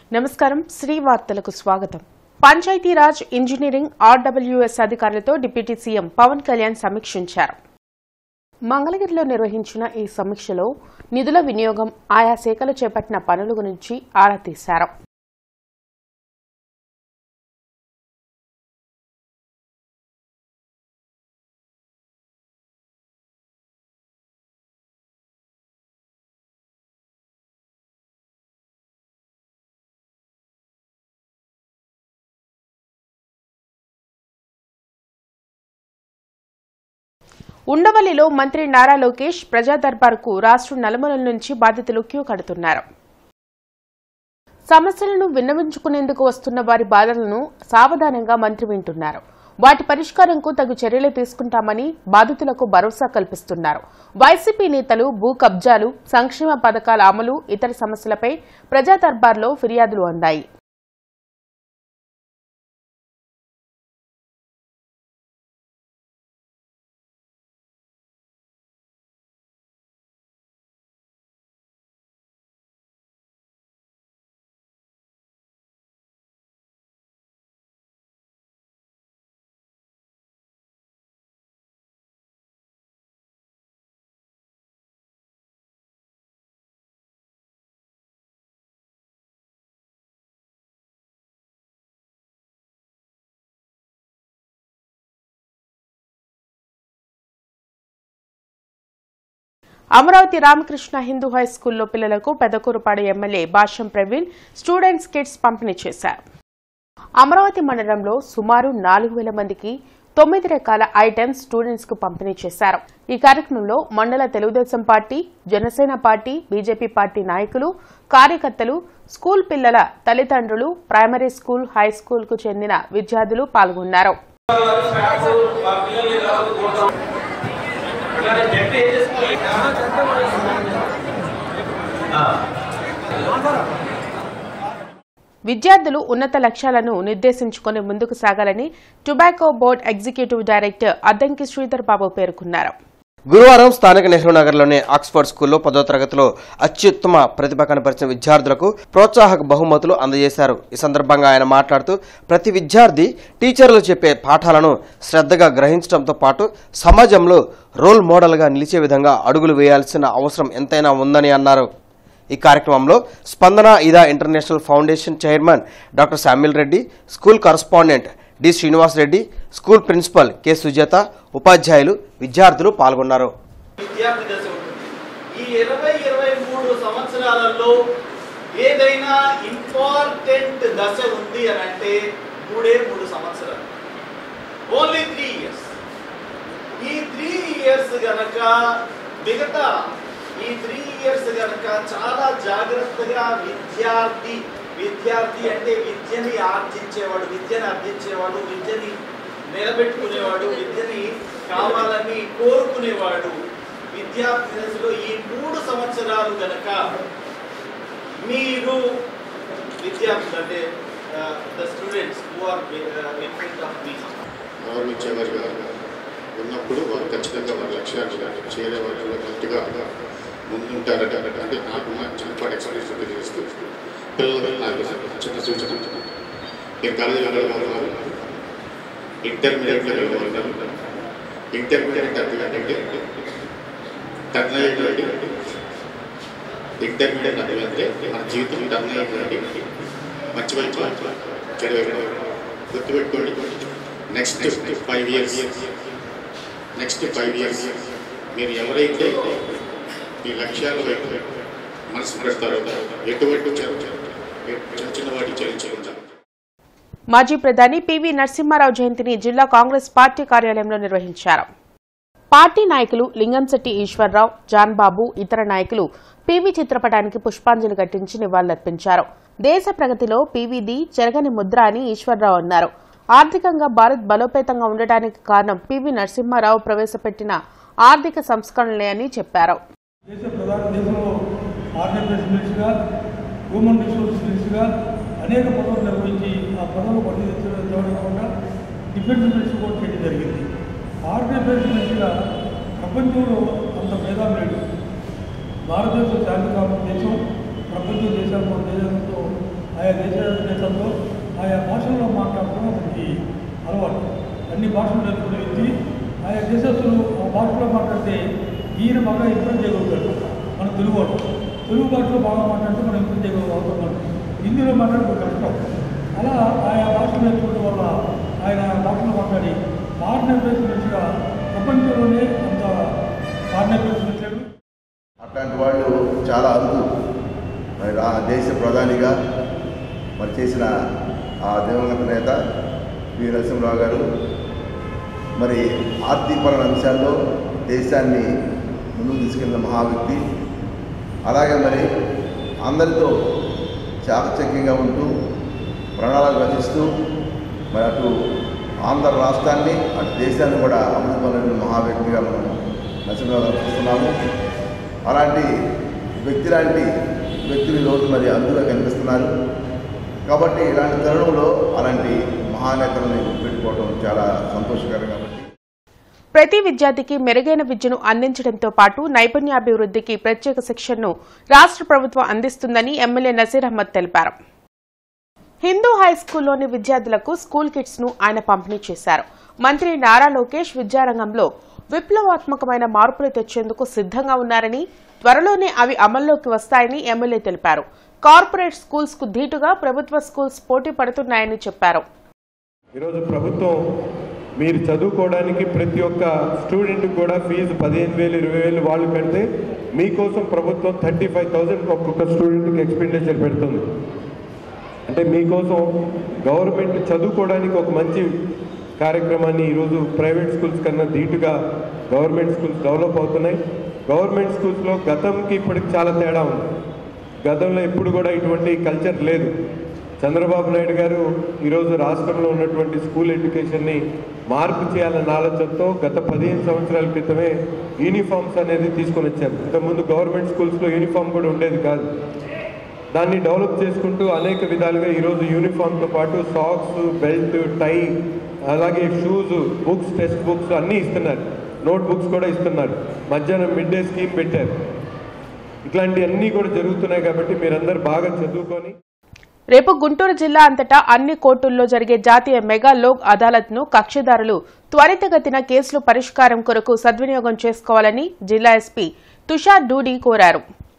నమస్కారం శ్రీ వార్తలకు స్వాగతం పంచాయతీరాజ్ ఇంజనీరింగ్ ఆర్డబ్ల్యూఎస్ అధికారులతో డిప్యూటీ సీఎం పవన్ కళ్యాణ్ సమీక్షించారు మంగళగిరిలో నిర్వహించిన ఈ సమీక్షలో నిధుల వినియోగం ఆయా శాఖలు చేపట్టిన పనుల గురించి ఆరా తీశారు ఉండవల్లిలో మంత్రి నారా లోకేష్ ప్రజా దర్బార్కు రాష్ట్రం నలుమూలల నుంచి బాధితులు క్యూ కడుతున్నారు సమస్యలను విన్నవించుకునేందుకు వస్తున్న వారి బాధలను సావధానంగా మంత్రి వింటున్నారు వాటి పరిష్కారంకు తగు చర్యలు తీసుకుంటామని బాధితులకు భరోసా కల్పిస్తున్నారు వైసీపీ నేతలు భూ కబ్జాలు సంక్షేమ పథకాల అమలు ఇతర సమస్యలపై ప్రజా దర్బార్లో ఫిర్యాదులు అందాయి అమరావతి రామకృష్ణ హిందూ హై స్కూల్లో పిల్లలకు Pedakurapadu MLA Bhashyam Praveen students kits పంపిణీ చేశారు అమరావతి మండలంలో సుమారు నాలుగు వేల మందికి తొమ్మిది రకాల ఐటమ్స్ స్టూడెంట్స్ కు పంపిణీ చేశారు ఈ కార్యక్రమంలో మండల Telugu Desam party Janasena party BJP party నాయకులు కార్యకర్తలు స్కూల్ పిల్లల తల్లిదండ్రులు ప్రైమరీ స్కూల్ హై స్కూల్ కు చెందిన విద్యార్థులు పాల్గొన్నారు విద్యార్థులు ఉన్నత లక్ష్యాలను నిర్దేశించుకుని ముందుకు సాగాలని tobacco board executive director Addanki Sridhar Babu పేర్కొన్నారు గురువారం స్థానిక నెహ్రూ నగర్లోని ఆక్స్ఫర్డ్ స్కూల్లో పదో తరగతిలో అత్యుత్తమ ప్రతిభ కనపరిచిన విద్యార్థులకు ప్రోత్సాహక బహుమతులు అందజేశారు ఈ సందర్భంగా ఆయన మాట్లాడుతూ ప్రతి విద్యార్థి టీచర్లు చెప్పే పాఠాలను శ్రద్ధగా గ్రహించడంతో పాటు సమాజంలో రోల్ మోడల్గా నిలిచే విధంగా అడుగులు వేయాల్సిన అవసరం ఎంతైనా ఉందని అన్నారు ఈ కార్యక్రమంలో స్పందన ఇదా international foundation chairman doctor Samuel Reddy school correspondent D Srinivas Reddy school principal K Sujatha ఉపాధ్యాయులు విద్యార్థులు పాల్గొన్నారు విద్యార్థి దశ ఉంటుంది ఈ ఇరవై ఇరవై మూడు సంవత్సరాలలో ఏదైనా ఇంపార్టెంట్ దశ ఉంది అని అంటే మూడే మూడు సంవత్సరాలు ఓన్లీ త్రీ ఇయర్స్ ఈ త్రీ ఇయర్స్ గనక మిగతా ఈ త్రీ ఇయర్స్ గనక చాలా జాగ్రత్తగా విద్యార్థి విద్యార్థి అంటే విద్యని ఆర్జించేవాడు విద్యని అర్థించేవాడు విద్యని నిలబెట్టుకునేవాడు విద్యని కావాలని కోరుకునేవాడు విద్యార్థి దశలో ఈ మూడు సంవత్సరాలు గనక మీరు విద్యార్థులు అంటే the students who are benefit of these గౌరవించేవారుగా ఉన్నప్పుడు వారు ఖచ్చితంగా వారి లక్ష్యాన్ని చేరే వాటిలో గట్టిగా ముందుంటారట అంటే నాకున్న చిన్నపాటి ఎక్స్పీరియన్స్ తెలియజేస్తూ పిల్లలు నాకు చిన్న సూచన నేను కాలేజీలో వెళ్ళగలుగుతున్నారు ఇంటర్మీడియట్లో వెళ్ళగలుగుతాను ఇంటర్మీడియట్ అర్థం అంటే టర్న్ అయ్యేటువంటి ఇంటర్మీడియట్ అర్థం అంటే మన జీవితం టర్న్ అయ్యేటువంటి మంచి మంచి చదివే గుర్తుపెట్టుకోండి next five years next five years మీరు ఎవరైతే ఈ లక్ష్యాల వైపు మనసు పెడతారో ఎటువంటి చిన్న చిన్న వాటి చరించుకుంటారు మాజీ ప్రధాని పివి నరసింహారావు జయంతిని జిల్లా కాంగ్రెస్ పార్టీ కార్యాలయంలో నిర్వహించారు పార్టీ నాయకులు లింగంశెట్టి ఈశ్వరరావు జాన్ బాబు ఇతర నాయకులు పీవీ చిత్రపటానికి పుష్పాంజలి ఘటించి నివాళులర్పించారు దేశ ప్రగతిలో పీవీది చెరగని ముద్ర అని ఈశ్వరరావు అన్నారు ఆర్థికంగా భారత్ బలోపేతంగా ఉండటానికి కారణం పివి నరసింహారావు ప్రవేశపెట్టిన ఆర్థిక సంస్కరణలే అని చెప్పారు దేశ ప్రధాన దేశంలో ఆర్గనైజేషన్ మినిస్టర్గా హ్యూమన్ రిసోర్స్ మినిస్టర్గా అనేక పదవులు నిర్వహించి ఆ పదవులు పనిచేయడం కాకుండా డిఫెన్స్ మినిస్టర్ కూడా చేయడం జరిగింది ఆర్గనైజేషన్ మినిస్టర్గా ప్రపంచంలో అంత భేదం లేదు భారతదేశం శాంతి కాపు దేశం ప్రపంచ దేశాలతో దేశంతో ఆయా దేశ నేతలతో ఆయా భాషల్లో మాట్లాడటం మనకి అలవాటు అన్ని భాషలు నేర్చుకునే వ్యక్తి ఆయా దేశస్తులు ఆ భాషలో మాట్లాడితే ఈయన బాగా ఇంప్రెస్ చేయగలుగుతాడు మన తెలుగు వాళ్ళు తెలుగు భాషలో బాగా మాట్లాడితే మనం ఇంప్రెస్ చేయగలుగుతాం హిందీలో మాట్లాడడం కష్టం అలా ఆయా భాషలు నేర్చుకోవడం వల్ల ఆయన ఆ భాషలో మాట్లాడి ఫారిన్ ప్రెసిడెంట్గా ప్రపంచంలోనే అంత ఫారిన్ ప్రెసిడెంట్ అట్లాంటి వాళ్ళు చాలా అరుదు మరి ఆ దేశ ప్రధానిగా మరి చేసిన ఆ దివంగత నేత పి నరసింహరావు గారు మరి ఆర్థికపరమైన అంశాల్లో దేశాన్ని ముందుకు తీసుకెళ్ళిన మహా వ్యక్తి అలాగే మరి అందరితో చాకచక్యంగా ఉంటూ ప్రణాళిక రచిస్తూ మరి అటు ఆంధ్ర రాష్ట్రాన్ని అటు దేశాన్ని కూడా అభివృద్ధి పొందిన మహా వ్యక్తిగా మనం నరసింహరావు గారు చూస్తున్నాము అలాంటి వ్యక్తి లాంటి వ్యక్తులు ఈరోజు మరి అందులో కనిపిస్తున్నారు కాబట్టి ఇలాంటి తరుణంలో అలాంటి మహానేతలను గుర్తుపెట్టుకోవడం చాలా సంతోషకరం కాబట్టి ప్రతి విద్యార్థికి మెరుగైన విద్యను అందించడంతో పాటు నైపుణ్యాభివృద్ధికి ప్రత్యేక శిక్షణను రాష్ట్ర ప్రభుత్వం అందిస్తుందని ఎమ్మెల్యే నసీర్ అహ్మద్ తెలిపారు హిందూ హై స్కూల్లోని విద్యార్థులకు స్కూల్ కిట్స్ ను ఆయన పంపిణీ చేశారు మంత్రి నారా లోకేష్ విద్యారంగంలో విప్లవాత్మకమైన మార్పులు తెచ్చేందుకు సిద్ధంగా ఉన్నారని త్వరలోనే అవి అమల్లోకి వస్తాయని ఎమ్మెల్యే తెలిపారు కార్పొరేట్ స్కూల్స్ కు ధీటుగా ప్రభుత్వ స్కూల్స్ పోటీ పడుతున్నాయని చెప్పారు ఈరోజు ప్రభుత్వం మీరు చదువుకోవడానికి ప్రతి ఒక్క స్టూడెంట్కి కూడా ఫీజు పదిహేను వేలు ఇరవై వేలు వాళ్ళు కడితే మీకోసం ప్రభుత్వం థర్టీ ఫైవ్ థౌజండ్ ఒక్కొక్క స్టూడెంట్కి ఎక్స్పెండిచర్ పెడుతుంది అంటే మీకోసం గవర్నమెంట్ చదువుకోవడానికి ఒక మంచి కార్యక్రమాన్ని ఈరోజు ప్రైవేట్ స్కూల్స్ కన్నా ధీటుగా గవర్నమెంట్ స్కూల్స్ డెవలప్ అవుతున్నాయి గవర్నమెంట్ స్కూల్స్లో గతంకి ఇప్పటికి చాలా తేడా ఉంది గతంలో ఎప్పుడు కూడా ఇటువంటి కల్చర్ లేదు చంద్రబాబు నాయుడు గారు ఈరోజు రాష్ట్రంలో ఉన్నటువంటి స్కూల్ ఎడ్యుకేషన్ని మార్పు చేయాలన్న ఆలోచనతో గత పదిహేను సంవత్సరాల క్రితమే యూనిఫామ్స్ అనేది తీసుకొని వచ్చారు ఇంతకుముందు గవర్నమెంట్ స్కూల్స్లో యూనిఫామ్ కూడా ఉండేది కాదు దాన్ని డెవలప్ చేసుకుంటూ అనేక విధాలుగా ఈరోజు యూనిఫామ్తో పాటు సాక్స్ బెల్ట్ టై అలాగే షూస్ బుక్స్ టెక్స్ట్ బుక్స్ అన్నీ ఇస్తున్నారు నోట్ బుక్స్ కూడా ఇస్తున్నారు మధ్యాహ్నం మిడ్ డే స్కీమ్ పెట్టారు ఇట్లాంటివన్నీ కూడా జరుగుతున్నాయి కాబట్టి మీరందరూ బాగా చదువుకొని రేపు గుంటూరు జిల్లా అంతటా అన్ని కోర్టుల్లో జరిగే జాతీయ మెగా లోక్ అదాలత్ ను కక్షిదారులు త్వరితగతిన కేసులు పరిష్కారం కొరకు సద్వినియోగం చేసుకోవాలని జిల్లా ఎస్పీ తుషార్ డూడి కోరారు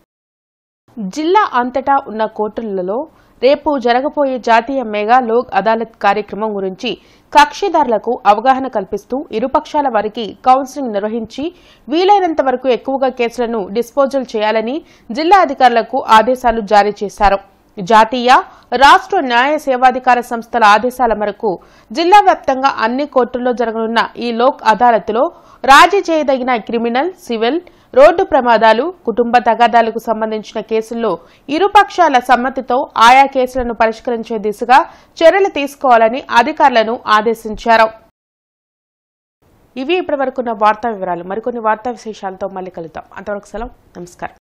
జిల్లా అంతటా ఉన్న కోర్టులలో రేపు జరగబోయే జాతీయ మెగా లోక్ అదాలత్ కార్యక్రమం గురించి కక్షిదారులకు అవగాహన కల్పిస్తూ ఇరుపక్షాల వారికి కౌన్సిలింగ్ నిర్వహించి వీలైనంత వరకు ఎక్కువగా కేసులను డిస్పోజల్ చేయాలని జిల్లా అధికారులకు ఆదేశాలు జారీ చేశారు జాతీయ రాష్ట్ర న్యాయ సేవాధికార సంస్థల ఆదేశాల మేరకు జిల్లా వ్యాప్తంగా అన్ని కోర్టుల్లో జరగనున్న ఈ లోక్ అదాలత్లో రాజీ చేయదగిన క్రిమినల్ సివిల్ రోడ్డు ప్రమాదాలు కుటుంబ తగాదాలకు సంబంధించిన కేసుల్లో ఇరుపక్షాల సమ్మతితో ఆయా కేసులను పరిష్కరించే దిశగా చర్యలు తీసుకోవాలని అధికారులను ఆదేశించారు ఇవి ఇప్పటివరకున్న వార్తా వివరాలు మరికొన్ని వార్తా విశేషాలతో మళ్ళీ కలుద్దాం అంతవరకు సెలవు నమస్కారం